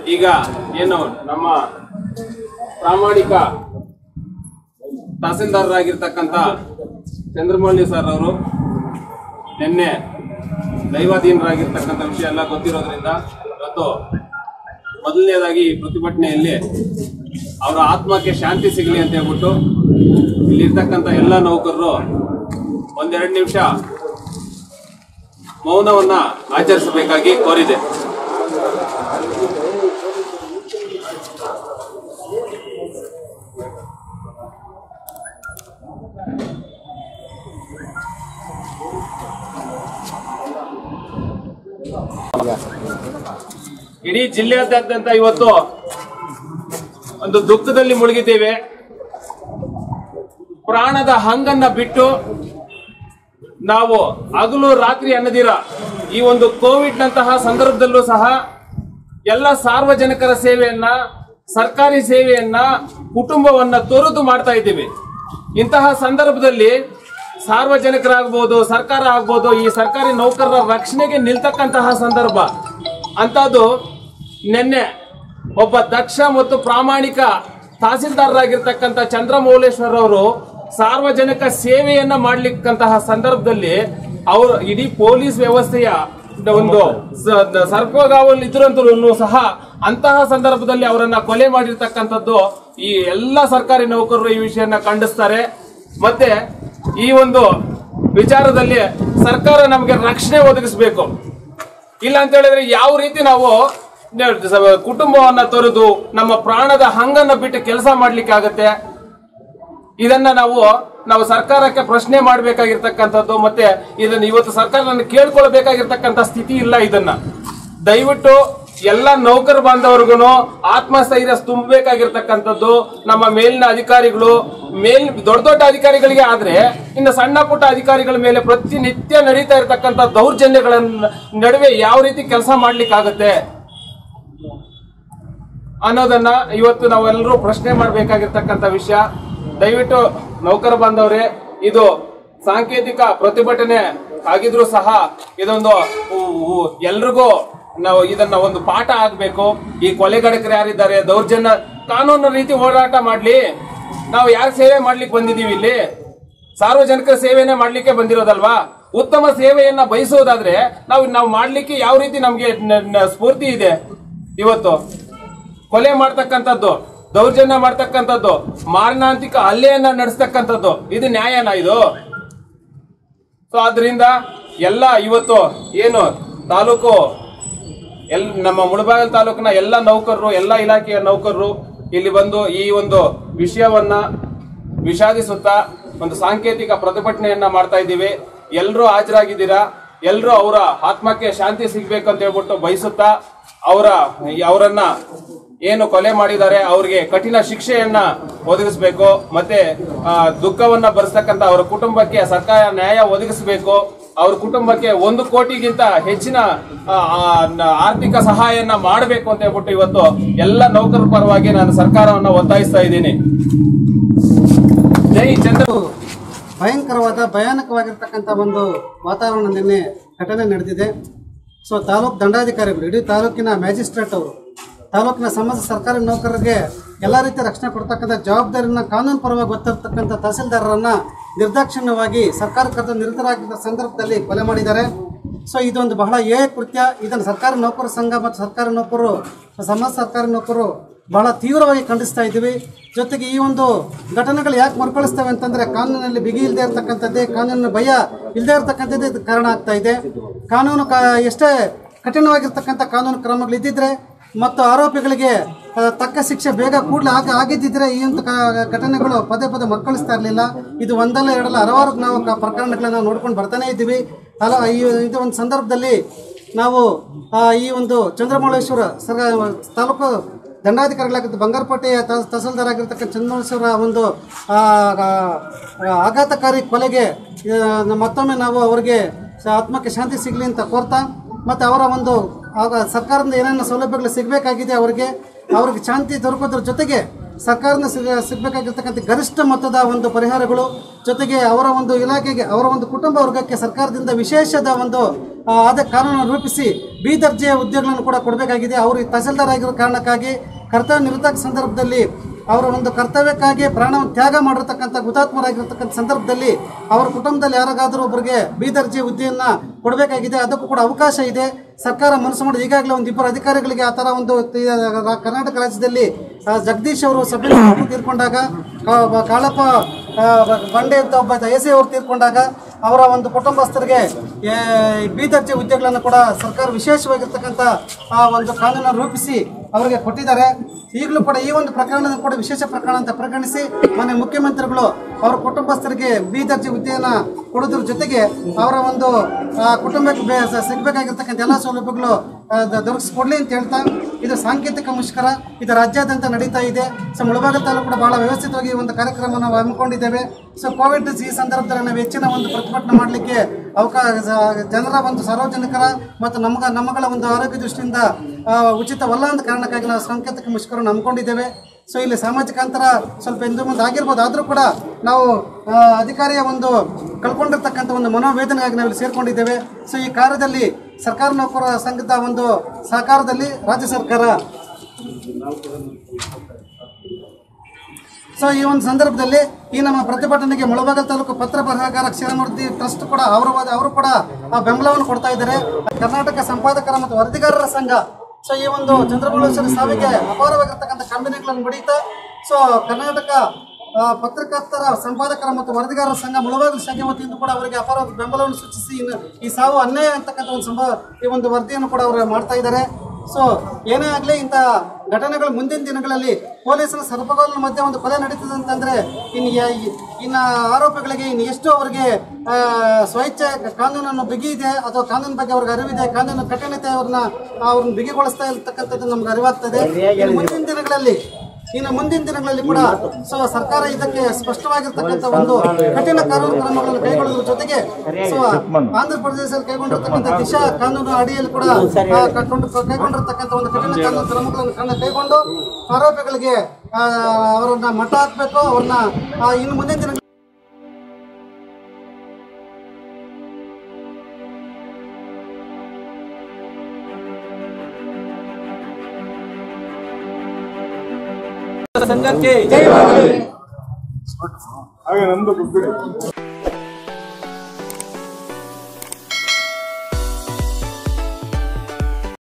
ಈಗ ಏನು ನಮ್ಮ ಪ್ರಾಮಾಣಿಕ ತಹಸೀಲ್ದಾರರಾಗಿರ್ತಕ್ಕಂಥ ಚಂದ್ರಮೌಳಿ ಸರ್ ಅವರು ನಿನ್ನೆ ದೈವಾಧೀನರಾಗಿರ್ತಕ್ಕಂಥ ವಿಷಯ ಎಲ್ಲ ಗೊತ್ತಿರೋದ್ರಿಂದ ಇವತ್ತು ಮೊದಲನೇದಾಗಿ ಈ ಪ್ರತಿಭಟನೆಯಲ್ಲಿ ಅವರ ಆತ್ಮಕ್ಕೆ ಶಾಂತಿ ಸಿಗಲಿ ಅಂತ ಹೇಳ್ಬಿಟ್ಟು ಇಲ್ಲಿರ್ತಕ್ಕಂಥ ಎಲ್ಲ ನೌಕರರು ಒಂದೆರಡು ನಿಮಿಷ ಮೌನವನ್ನ ಆಚರಿಸಬೇಕಾಗಿ ಕೋರಿದೆ ಇಡೀ ಜಿಲ್ಲೆಯಾದ್ಯಂತ ಇವತ್ತು ಒಂದು ದುಃಖದಲ್ಲಿ ಮುಳುಗಿದ್ದೇವೆ ಪ್ರಾಣದ ಹಂಗನ್ನ ಬಿಟ್ಟು ನಾವು ಹಗಲು ರಾತ್ರಿ ಅನ್ನದಿರ ಈ ಒಂದು ಕೋವಿಡ್ ನಂತಹ ಸಂದರ್ಭದಲ್ಲೂ ಸಹ ಎಲ್ಲ ಸಾರ್ವಜನಿಕರ ಸೇವೆಯನ್ನ ಸರ್ಕಾರಿ ಸೇವೆಯನ್ನ ಕುಟುಂಬವನ್ನ ತೊರೆದು ಮಾಡ್ತಾ ಇದ್ದೀವಿ ಇಂತಹ ಸಂದರ್ಭದಲ್ಲಿ ಸಾರ್ವಜನಿಕರಾಗ್ಬೋದು ಸರ್ಕಾರ ಆಗ್ಬೋದು ಈ ಸರ್ಕಾರಿ ನೌಕರರ ರಕ್ಷಣೆಗೆ ನಿಲ್ತಕ್ಕಂತಹ ಸಂದರ್ಭ ಅಂತದ್ದು ನಿನ್ನೆ ಒಬ್ಬ ದಕ್ಷ ಮತ್ತು ಪ್ರಾಮಾಣಿಕ ತಹಸೀಲ್ದಾರರಾಗಿರ್ತಕ್ಕಂಥ ಚಂದ್ರಮೌಳೇಶ್ವರ್ ಅವರು ಸಾರ್ವಜನಿಕ ಸೇವೆಯನ್ನ ಮಾಡ್ಲಿಕ್ಕಂತಹ ಸಂದರ್ಭದಲ್ಲಿ ಅವರು ಇಡೀ ಪೊಲೀಸ್ ವ್ಯವಸ್ಥೆಯ ಒಂದು ಸ- ಸರ್ಪಗಾವಲ್ಲಿ ಇದ್ರಂತೂ ಸಹ ಅಂತಹ ಸಂದರ್ಭದಲ್ಲಿ ಅವರನ್ನ ಕೊಲೆ ಮಾಡಿರ್ತಕ್ಕಂಥದ್ದು ಈ ಎಲ್ಲ ಸರ್ಕಾರಿ ನೌಕರರು ಈ ವಿಷಯನ ಖಂಡಿಸ್ತಾರೆ ಮತ್ತೆ ಈ ಒಂದು ವಿಚಾರದಲ್ಲಿ ಸರ್ಕಾರ ನಮಗೆ ರಕ್ಷಣೆ ಒದಗಿಸಬೇಕು ಇಲ್ಲ ಅಂತ ಹೇಳಿದ್ರೆ ಯಾವ ರೀತಿ ನಾವು ನೆ- ಸ- ಕುಟುಂಬವನ್ನ ತೊರೆದು ನಮ್ಮ ಪ್ರಾಣದ ಹಂಗನ್ನ ಬಿಟ್ಟು ಕೆಲಸ ಮಾಡ್ಲಿಕ್ಕೆ ಆಗತ್ತೆ ಇದನ್ನ ನಾವು ನಾವು ಸರ್ಕಾರಕ್ಕೆ ಪ್ರಶ್ನೆ ಮಾಡಬೇಕಾಗಿರ್ತಕ್ಕಂಥದ್ದು ಮತ್ತೆ ಇದನ್ನ ಇವತ್ತು ಸರ್ಕಾರನ ಕೇಳ್ಕೊಳ್ಬೇಕಾಗಿರ್ತಕ್ಕಂಥ ಸ್ಥಿತಿ ಇಲ್ಲ ಇದನ್ನ ದಯವಿಟ್ಟು ಎಲ್ಲ ನೌಕರ ಬಾಂಧವರಿಗೂ ಆತ್ಮಸ್ಥೈರ್ಯ ತುಂಬಬೇಕಾಗಿರ್ತಕ್ಕಂಥದ್ದು ನಮ್ಮ ಮೇಲಿನ ಅಧಿಕಾರಿಗಳು ಮೇಲ್ ದೊಡ್ಡ ದೊಡ್ಡ ಅಧಿಕಾರಿಗಳಿಗೆ ಆದ್ರೆ ಇನ್ನು ಸಣ್ಣ ಪುಟ್ಟ ಅಧಿಕಾರಿಗಳ ಮೇಲೆ ಪ್ರತಿನಿತ್ಯ ನಡೀತಾ ಇರತಕ್ಕಂಥ ದೌರ್ಜನ್ಯಗಳ ನಡುವೆ ಯಾವ ರೀತಿ ಕೆಲಸ ಮಾಡ್ಲಿಕ್ಕಾಗತ್ತೆ ಅನ್ನೋದನ್ನ ಇವತ್ತು ನಾವೆಲ್ಲರೂ ಪ್ರಶ್ನೆ ಮಾಡಬೇಕಾಗಿರ್ತಕ್ಕಂಥ ವಿಷಯ ದಯವಿಟ್ಟು ನೌಕರ ಬಾಂಧವ್ರೆ ಇದು ಸಾಂಕೇತಿಕ ಪ್ರತಿಭಟನೆ ಆಗಿದ್ರು ಸಹ ಇದೊಂದು ಉ- ಉ- ಎಲ್ರಿಗೂ ನಾವು ಇದನ್ನ ಒಂದು ಪಾಠ ಆಗ್ಬೇಕು ಈ ಕೊಲೆಗಡಕರು ಯಾರಿದ್ದಾರೆ ದೌರ್ಜನ್ಯ ಕಾನೂನು ರೀತಿ ಹೋರಾಟ ಮಾಡ್ಲಿ ನಾವು ಯಾರ ಸೇವೆ ಮಾಡ್ಲಿಕ್ಕೆ ಬಂದಿದೀವಿ ಇಲ್ಲಿ ಸಾರ್ವಜನಿಕರ ಸೇವೆನೇ ಮಾಡ್ಲಿಕ್ಕೆ ಬಂದಿರೋದಲ್ವಾ ಉತ್ತಮ ಸೇವೆಯನ್ನ ಬಯಸೋದಾದ್ರೆ ನಾವು ನಾವು ಮಾಡ್ಲಿಕ್ಕೆ ಯಾವ ರೀತಿ ನಮ್ಗೆ ನ- ನ- ಸ್ಫೂರ್ತಿ ಇದೆ ಇವತ್ತು ಕೊಲೆ ಮಾಡ್ತಕ್ಕಂಥದ್ದು ದೌರ್ಜನ್ಯ ಮಾಡ್ತಕ್ಕಂಥದ್ದು ಮಾರಣಾಂತಿಕ ಹಲ್ಲೆಯನ್ನ ನಡೆಸ್ತಕ್ಕಂಥದ್ದು ಇದು ನ್ಯಾಯನಾ ಇದು ಸೊ ಆದ್ರಿಂದ ಎಲ್ಲ ಇವತ್ತು ಏನು ತಾಲೂಕು ಎಲ್ ನಮ್ಮ ಮುಳಬಾಗಿಲು ತಾಲೂಕಿನ ಎಲ್ಲ ನೌಕರರು ಎಲ್ಲ ಇಲಾಖೆಯ ನೌಕರರು ಇಲ್ಲಿ ಬಂದು ಈ ಒಂದು ವಿಷಯವನ್ನ ವಿಷಾದಿಸುತ್ತಾ ಒಂದು ಸಾಂಕೇತಿಕ ಪ್ರತಿಭಟನೆಯನ್ನ ಮಾಡ್ತಾ ಇದ್ದೀವಿ ಎಲ್ಲರೂ ಹಾಜರಾಗಿದ್ದೀರಾ ಎಲ್ಲರೂ ಅವರ ಆತ್ಮಕ್ಕೆ ಶಾಂತಿ ಸಿಗ್ಬೇಕು ಅಂತ ಹೇಳ್ಬಿಟ್ಟು ಬಯಸುತ್ತಾ ಅವರ ಅವರನ್ನ ಏನು ಕೊಲೆ ಮಾಡಿದ್ದಾರೆ ಅವ್ರಿಗೆ ಕಠಿಣ ಶಿಕ್ಷೆಯನ್ನ ಒದಗಿಸಬೇಕು ಮತ್ತೆ ಆ, ದುಃಖವನ್ನ ಭರಿಸ್ತಕ್ಕಂತ ಅವರ ಕುಟುಂಬಕ್ಕೆ ಸರ್ಕಾರ ನ್ಯಾಯ ಒದಗಿಸಬೇಕು ಅವ್ರ ಕುಟುಂಬಕ್ಕೆ ಒಂದು ಕೋಟಿಗಿಂತ ಹೆಚ್ಚಿನ ಆ, ಆ, ನ- ಆರ್ಥಿಕ ಸಹಾಯನ ಮಾಡಬೇಕು ಅಂತ ಹೇಳ್ಬಿಟ್ಟು ಇವತ್ತು ಎಲ್ಲ ನೌಕರರ ಪರವಾಗಿ ನಾನು ಸರ್ಕಾರವನ್ನ ಒತ್ತಾಯಿಸ್ತಾ ಇದ್ದೀನಿ ಜೈ ಚಂದ್ರ ಭಯಂಕರವಾದ ಭಯಾನಕವಾಗಿರ್ತಕ್ಕಂಥ ಒಂದು ವಾತಾವರಣ ನಿನ್ನೆ ಘಟನೆ ನಡೆದಿದೆ ಸೊ ತಾಲೂಕು ದಂಡಾಧಿಕಾರಿಗಳು ಇಡೀ ತಾಲೂಕಿನ ಮ್ಯಾಜಿಸ್ಟ್ರೇಟ್ ಅವರು ತಾಲೂಕಿನ ಸಮಸ್ತ ಸರ್ಕಾರಿ ನೌಕರರಿಗೆ ಎಲ್ಲ ರೀತಿಯ ರಕ್ಷಣೆ ಕೊಡ್ತಕ್ಕಂಥ ಜವಾಬ್ದಾರಿನ ಕಾನೂನು ಪರವಾಗಿ ಗೊತ್ತಿರ್ತಕ್ಕಂಥ ತಹಸೀಲ್ದಾರರನ್ನ ನಿರ್ದಾಕ್ಷಿಣ್ಯವಾಗಿ ಸರ್ಕಾರ ಕರ್ತವ್ಯ ನಿರತರಾಗಿದ್ದ ಸಂದರ್ಭದಲ್ಲಿ ಕೊಲೆ ಮಾಡಿದ್ದಾರೆ ಸೊ ಇದೊಂದು ಬಹಳ ಏ ಕೃತ್ಯ ಇದನ್ನು ಸರ್ಕಾರಿ ನೌಕರ ಸಂಘ ಮತ್ತು ಸರ್ಕಾರಿ ನೌಕರರು ಸಮಾಜ ಸರ್ಕಾರಿ ನೌಕರರು ಬಹಳ ತೀವ್ರವಾಗಿ ಖಂಡಿಸ್ತಾ ಇದ್ದೀವಿ ಜೊತೆಗೆ ಈ ಒಂದು ಘಟನೆಗಳು ಯಾಕೆ ಮರುಕಳಿಸ್ತವೆ ಅಂತಂದ್ರೆ ಕಾನೂನಿನಲ್ಲಿ ಬಿಗಿ ಇಲ್ಲದೆ ಇರತಕ್ಕಂಥದ್ದೇ ಕಾನೂನಿನ ಭಯ ಇಲ್ಲದೆ ಇರತಕ್ಕಂಥದ್ದೇ ಇದಕ್ಕೆ ಕಾರಣ ಆಗ್ತಾ ಇದೆ ಕಾನೂನು ಕಾ ಎಷ್ಟೇ ಕಠಿಣವಾಗಿರ್ತಕ್ಕಂಥ ಕಾನೂನು ಕ್ರಮಗಳು ಇದ್ದಿದ್ರೆ ಮತ್ತು ಆರೋಪಿಗಳಿಗೆ ಆ, ತಕ್ಕ ಶಿಕ್ಷೆ ಬೇಗ ಕೂಡಲೇ ಆಗ ಆಗಿದ್ದಿದ್ರೆ ಈ ಒಂದು ಕ- ಘಟನೆಗಳು ಪದೇ ಪದೇ ಮಕ್ಕಳಿಸ್ತಾ ಇರಲಿಲ್ಲ ಇದು ಒಂದಲ್ಲ ಎರಡಲ್ಲ ಹಲವಾರು ನಾವು ಕ- ಪ್ರಕರಣಗಳನ್ನ ನಾವು ನೋಡ್ಕೊಂಡು ಬರ್ತಾನೆ ಇದ್ದೀವಿ ಅಲ್ಲ ಈ ಇದು ಒಂದು ಸಂದರ್ಭದಲ್ಲಿ ನಾವು ಆ, ಈ ಒಂದು ಚಂದ್ರಮೌಳೇಶ್ವರ ಸರ್ ತಾಲೂಕು ದಂಡಾಧಿಕಾರಿಗಳಾಗಿದ್ದ ಬಂಗಾರಪೇಟೆಯ ತ- ತಹಸೀಲ್ದಾರ್ ಆಗಿರ್ತಕ್ಕಂಥ ಚಂದ್ರಮೌಳೇಶ್ವರ ಒಂದು ಆ, ಆ, ಆಘಾತಕಾರಿ ಕೊಲೆಗೆ ಆ, ಮತ್ತೊಮ್ಮೆ ನಾವು ಅವರಿಗೆ ಸ- ಆತ್ಮಕ್ಕೆ ಶಾಂತಿ ಸಿಗಲಿ ಅಂತ ಕೋರ್ತಾ ಮತ್ತು ಅವರ ಒಂದು ಆಗ ಸರ್ಕಾರದಿಂದ ಏನೇನು ಸೌಲಭ್ಯಗಳು ಸಿಗಬೇಕಾಗಿದೆ ಅವರಿಗೆ ಅವ್ರಿಗೆ ಶಾಂತಿ ದೊರಕೋದ್ರ ಜೊತೆಗೆ ಸರ್ಕಾರದಿಂದ ಸಿಗ ಸಿಗಬೇಕಾಗಿರ್ತಕ್ಕಂಥ ಗರಿಷ್ಠ ಮೊತ್ತದ ಒಂದು ಪರಿಹಾರಗಳು ಜೊತೆಗೆ ಅವರ ಒಂದು ಇಲಾಖೆಗೆ ಅವರ ಒಂದು ಕುಟುಂಬ ವರ್ಗಕ್ಕೆ ಸರ್ಕಾರದಿಂದ ವಿಶೇಷದ ಒಂದು ಆ, ಅದೇ ಕಾನೂನು ರೂಪಿಸಿ ಬಿ ದರ್ಜೆಯ ಉದ್ಯೋಗಗಳನ್ನು ಕೂಡ ಕೊಡಬೇಕಾಗಿದೆ ಅವರು ಈ ತಹಸೀಲ್ದಾರ್ ಆಗಿರೋ ಕಾರಣಕ್ಕಾಗಿ ಕರ್ತವ್ಯ ನಿರತ ಸಂದರ್ಭದಲ್ಲಿ ಅವರ ಒಂದು ಕರ್ತವ್ಯಕ್ಕಾಗಿ ಪ್ರಾಣವನ್ನು ತ್ಯಾಗ ಮಾಡಿರ್ತಕ್ಕಂಥ ಹುತಾತ್ಮರಾಗಿರ್ತಕ್ಕಂಥ ಸಂದರ್ಭದಲ್ಲಿ ಅವರ ಕುಟುಂಬದಲ್ಲಿ ಯಾರಿಗಾದರೂ ಒಬ್ಬರಿಗೆ ಬಿ ದರ್ಜೆ ಹುದ್ದೆಯನ್ನ ಕೊಡಬೇಕಾಗಿದೆ ಅದಕ್ಕೂ ಕೂಡ ಅವಕಾಶ ಇದೆ ಸರ್ಕಾರ ಮನಸ್ಸು ಮಾಡಿ ಈಗಾಗಲೇ ಒಂದು ಇಬ್ಬರು ಅಧಿಕಾರಿಗಳಿಗೆ ಆ ಥರ ಒಂದು ತಿ- ರ- ಕರ್ನಾಟಕ ರಾಜ್ಯದಲ್ಲಿ ಆ, ಜಗದೀಶ್ ಅವರು ಸಬ್ ಇನ್ಸ್ಪೆಕ್ಟರ್ ತೀರ್ಕೊಂಡಾಗ ಕಾ- ಬ- ಕಾಳಪ್ಪ ಆ, ಬ- ಬಂಡೆ ಅಂತ ಒಬ್ಬ ಎ ಸಿ ಅವರು ತೀರ್ಕೊಂಡಾಗ ಅವರ ಒಂದು ಕುಟುಂಬಸ್ಥರಿಗೆ ಏ, ಬಿ ದರ್ಜೆ ಹುದ್ದೆಗಳನ್ನು ಕೂಡ ಸರ್ಕಾರ ವಿಶೇಷವಾಗಿರ್ತಕ್ಕಂಥ ಆ ಒಂದು ಕಾನೂನನ್ನು ರೂಪಿಸಿ ಅವರಿಗೆ ಕೊಟ್ಟಿದ್ದಾರೆ ಈಗಲೂ ಕೂಡ ಈ ಒಂದು ಪ್ರಕರಣ ಕೂಡ ವಿಶೇಷ ಪ್ರಕರಣ ಅಂತ ಪರಿಗಣಿಸಿ ಮನೆ ಮುಖ್ಯಮಂತ್ರಿಗಳು ಅವರ ಕುಟುಂಬಸ್ಥರಿಗೆ ಬಿ ದರ್ಜೆ ಹುದ್ದೆಯನ್ನ ಕೊಡೋದ್ರ ಜೊತೆಗೆ ಅವರ ಒಂದು ಆ, ಕುಟುಂಬಕ್ಕೆ ಬೇ- ಸ- ಸಿಗ್ಬೇಕಾಗಿರ್ತಕ್ಕಂಥ ಎಲ್ಲ ಸೌಲಭ್ಯಗಳು ಆ, ದ- ದೊರಕಿಸ್ಕೊಡ್ಲಿ ಅಂತ ಹೇಳ್ತಾ ಇದು ಸಾಂಕೇತಿಕ ಮುಷ್ಕರ ಇದು ರಾಜ್ಯಾದ್ಯಂತ ನಡೀತಾ ಇದೆ ಸೊ ಮುಳಬಾಗಿಲು ತಾಲೂಕು ಕೂಡ ಬಹಳ ವ್ಯವಸ್ಥಿತವಾಗಿ ಈ ಒಂದು ಕಾರ್ಯಕ್ರಮ ನಾವು ಹಮ್ಮಿಕೊಂಡಿದ್ದೇವೆ ಸೊ ಕೋವಿಡ್ ಈ ಸಂದರ್ಭದಲ್ಲಿ ನಾವು ಹೆಚ್ಚಿನ ಒಂದು ಪ್ರತಿಭಟನೆ ಮಾಡಲಿಕ್ಕೆ ಅವಕಾಶ ಜನರ ಒಂದು ಸಾರ್ವಜನಿಕರ ಮತ್ತು ನಮಗ ನಮ್ಮಗಳ ಒಂದು ಆರೋಗ್ಯ ದೃಷ್ಟಿಯಿಂದ ಆ, ಉಚಿತವಲ್ಲ ಅಂತ ಕಾರಣಕ್ಕಾಗಿ ನಾವು ಸಾಂಕೇತಿಕ ಮುಷ್ಕರವನ್ನು ಹಮ್ಮಿಕೊಂಡಿದ್ದೇವೆ ಸೊ ಇಲ್ಲಿ ಸಾಮಾಜಿಕ ಅಂತರ ಸ್ವಲ್ಪ ಹಿಂದೆ ಮುಂದೆ ಆಗಿರ್ಬೋದು ಆದರೂ ಕೂಡ ನಾವು ಆ, ಅಧಿಕಾರಿಯ ಒಂದು ಕಳ್ಕೊಂಡಿರ್ತಕ್ಕಂಥ ಒಂದು ಮನೋವೇದನೆಗಾಗಿ ನಾವು ಇಲ್ಲಿ ಸೇರ್ಕೊಂಡಿದ್ದೇವೆ ಸೊ ಈ ಕಾರ್ಯದಲ್ಲಿ ಸರ್ಕಾರ ನೌಕರರ ಸಂಘದ ಒಂದು ಸಹಕಾರದಲ್ಲಿ ರಾಜ್ಯ ಸರ್ಕಾರ ಸೊ ಈ ಒಂದು ಸಂದರ್ಭದಲ್ಲಿ ಈ ನಮ್ಮ ಪ್ರತಿಭಟನೆಗೆ ಮುಳಬಾಗಲ್ ತಾಲೂಕು ಪತ್ರ ಬರಹಗಾರ ಕ್ಷೀರಮೂರ್ತಿ ಟ್ರಸ್ಟ್ ಕೂಡ ಅವರು ಅವರು ಕೂಡ ಆ ಬೆಂಬಲವನ್ನು ಕೊಡ್ತಾ ಇದ್ದಾರೆ ಕರ್ನಾಟಕ ಸಂಪಾದಕರ ಮತ್ತು ವರದಿಗಾರರ ಸಂಘ ಸೊ ಈ ಒಂದು ಚಂದ್ರಬಾಳೇಶ್ವರ ಸಾವಿಗೆ ಅಪಾರವಾಗಿರ್ತಕ್ಕಂಥ ಕಂಬನಿಗಳನ್ನು ಬಡೀತಾ ಸೊ ಕರ್ನಾಟಕ ಆ, ಪತ್ರಕರ್ತರ ಸಂಪಾದಕರ ಮತ್ತು ವರದಿಗಾರರ ಸಂಘ ಮುಳಬಾಗಿಲು ಶಾಖೆ ವತಿಯಿಂದ ಕೂಡ ಅವರಿಗೆ ಅಪಾರ ಬೆಂಬಲವನ್ನು ಸೂಚಿಸಿ ಇನ್ನು ಈ ಸಾವು ಅನ್ಯಾಯ ಅಂತಕ್ಕಂಥ ಒಂದು ಸಂಭ ಈ ಒಂದು ವರದಿಯನ್ನು ಕೂಡ ಅವರು ಮಾಡ್ತಾ ಇದ್ದಾರೆ ಸೊ ಏನೇ ಆಗಲಿ ಇಂಥ ಘಟನೆಗಳು ಮುಂದಿನ ದಿನಗಳಲ್ಲಿ ಪೊಲೀಸರ ಸರಪಗೋಲಿನ ಮಧ್ಯೆ ಒಂದು ಕೊಲೆ ನಡೀತದೆ ಅಂತಂದ್ರೆ ಇನ್ನು ಯ- ಇನ್ನು ಆರೋಪಿಗಳಿಗೆ ಇನ್ನು ಎಷ್ಟು ಅವರಿಗೆ ಆ, ಸ್ವಇಚ್ಛೆ ಕಾನೂನನ್ನು ಬಿಗಿ ಇದೆ ಅಥವಾ ಕಾನೂನು ಬಗ್ಗೆ ಅವ್ರಿಗೆ ಅರಿವಿದೆ ಕಾನೂನು ಕಠಿಣತೆ ಅವ್ರನ್ನ ಅವ್ರನ್ನ ಬಿಗಿಗೊಳಿಸ್ತಾ ಇರ್ತಕ್ಕಂಥದ್ದು ನಮ್ಗೆ ಅರಿವಾಗ್ತದೆ ಇನ್ನು ಮುಂದಿನ ದಿನಗಳಲ್ಲಿ ಇನ್ನು ಮುಂದಿನ ದಿನಗಳಲ್ಲಿ ಕೂಡ ಸೊ ಸರ್ಕಾರ ಇದಕ್ಕೆ ಸ್ಪಷ್ಟವಾಗಿರ್ತಕ್ಕಂಥ ಒಂದು ಕಠಿಣ ಕಾನೂನು ಕ್ರಮಗಳನ್ನು ಕೈಗೊಳ್ಳುವುದರ ಜೊತೆಗೆ ಸೊ ಆಂಧ್ರ ಪ್ರದೇಶದಲ್ಲಿ ಕೈಗೊಂಡಿರ್ತಕ್ಕಂಥ ದಿಶಾ ಕಾನೂನು ಅಡಿಯಲ್ಲಿ ಕೂಡ ಆ, ಕೈಗೊಂಡು ಕೈಗೊಂಡಿರ್ತಕ್ಕಂಥ ಒಂದು ಕಠಿಣ ಕಾನೂನು ಕ್ರಮಗಳನ್ನು ಕಣ್ಣ ಕೈಗೊಂಡು ಆರೋಪಿಗಳಿಗೆ ಆ, ಅವರನ್ನ ಮಟ್ಟ ಹಾಕಬೇಕು ಅವ್ರನ್ನ ಆ, ಇನ್ನು ಮುಂದಿನ ದಿನ ಸಂಘಕ್ಕೆ ಹಾಗೆ ನಂದು ಬಿಟ್ಬಿಡಿ